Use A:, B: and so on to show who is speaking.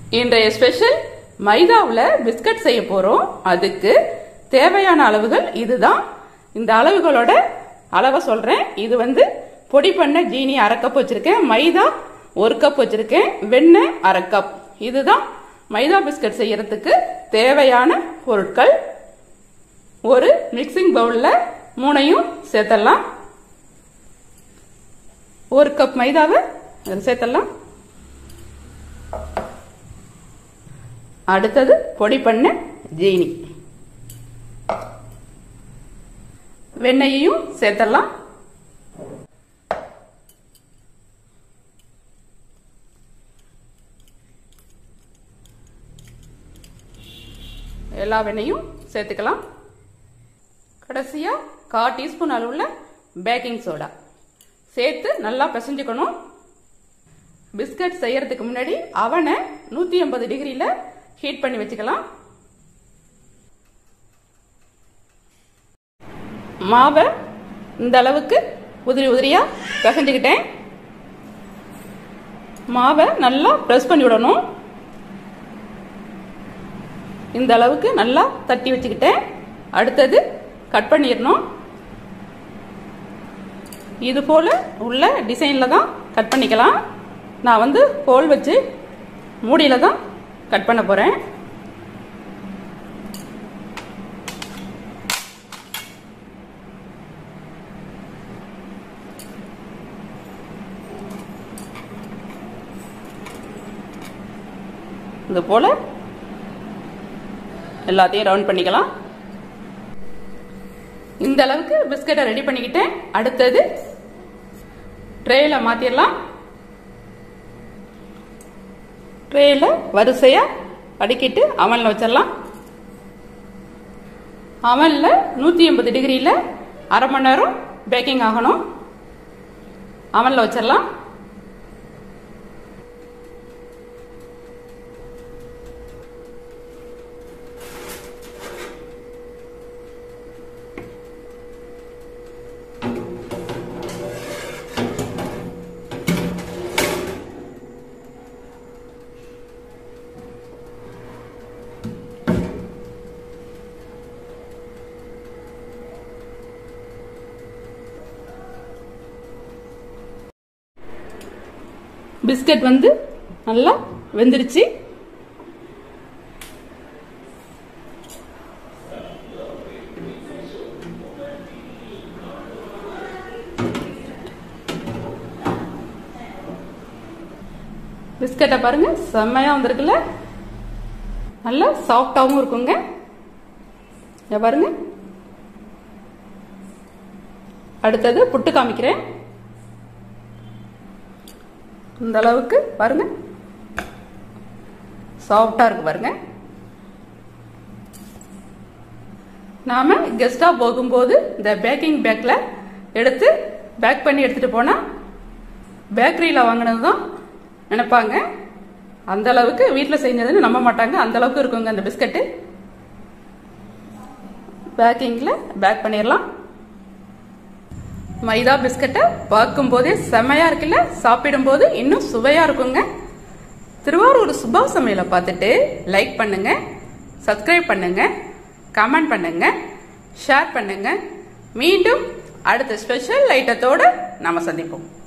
A: இன்றைய special மைதாவில் biscuit செய்ய போறோம் அதுக்கு தேவையான அளவுகள் இதுதான் இந்த அளவுகளோட அளவை சொல்றேன் இது வந்து பொடி பண்ண ஜீனி அரை கப் வச்சிருக்கேன் மைதா ஒரு கப் வச்சிருக்கேன் வெண்ணெய் அரை கப் இதுதான் மைதா பிஸ்கட் செய்யறதுக்கு தேவையான பொருட்கள் ஒரு மிக்சிங் பவுல்ல மூணையும் சேர்த்தலாம் ஒரு கப் மைதாவை அதில் சேர்த்தலாம் அடுத்தது பொடி பண்ண ஜீனி வெண்ணெயையும் சேர்த்தலாம் எல்லா வெண்ணையும் சேர்த்துக்கலாம் கடைசியா கா டீஸ்பூன் அளவுள்ள பேக்கிங் சோடா சேர்த்து நல்லா பிசைஞ்சுக்கணும் பிஸ்கட் செய்யறதுக்கு முன்னாடி அவனை நூத்தி ஐம்பது டிகிரியில ஹீட் பண்ணி வச்சுக்கலாம் மாவை இந்த அளவுக்கு உதிரி உதிரியா பிசைஞ்சுக்கிட்டேன் மாவை நல்லா ப்ரெஸ் பண்ணி விடணும் இந்த அளவுக்கு நல்லா தட்டி வச்சுக்கிட்டேன் அடுத்தது கட் பண்ணிடணும் இது போல உள்ள டிசைன்ல தான் கட் பண்ணிக்கலாம் நான் வந்து ஹோல் வச்சு மூடியில தான் கட் பண்ண போறேன் இது போல எல்லாத்தையும் ரவுண்ட் பண்ணிக்கலாம் இந்த அளவுக்கு பிஸ்கட்டை ரெடி பண்ணிக்கிட்டேன் அடுத்தது ட்ரேல மாத்திரலாம் ட்ரேல வரிசையா அடுக்கிட்டு அவன்ல வச்சிடலாம் அவன்ல நூத்தி எண்பது டிகிரியில அரை மணி நேரம் பேக்கிங் ஆகணும் அவன்ல வச்சிடலாம் பிஸ்கட் வந்து நல்லா வெந்துருச்சு பிஸ்கட்டை பாருங்க செம்மையா வந்திருக்குல்ல நல்லா சாஃப்டாகவும் இருக்குங்க இங்க பாருங்க அடுத்தது புட்டு காமிக்கிறேன் இந்த அளவுக்கு பாருங்க சாஃப்டா இருக்கு பாருங்க நாம கெஸ்டா போகும்போது இந்த பேக்கிங் பேக்ல எடுத்து பேக் பண்ணி எடுத்துட்டு போனா பேக்கரியில வாங்கினது தான் நினைப்பாங்க அந்த அளவுக்கு வீட்டில் செஞ்சதுன்னு நம்ப மாட்டாங்க அந்த அளவுக்கு இருக்குங்க அந்த பிஸ்கட்டு பேக்கிங்ல பேக் பண்ணிடலாம் மைதா பிஸ்கட்டை பார்க்கும் போதே செமையா இருக்குல்ல சாப்பிடும் போது இன்னும் சுவையா இருக்குங்க திருவாரூர் சுபா சமையலை பார்த்துட்டு லைக் பண்ணுங்க சப்ஸ்கிரைப் பண்ணுங்க கமெண்ட் பண்ணுங்க ஷேர் பண்ணுங்க மீண்டும் அடுத்த ஸ்பெஷல் ஐட்டத்தோட நாம சந்திப்போம்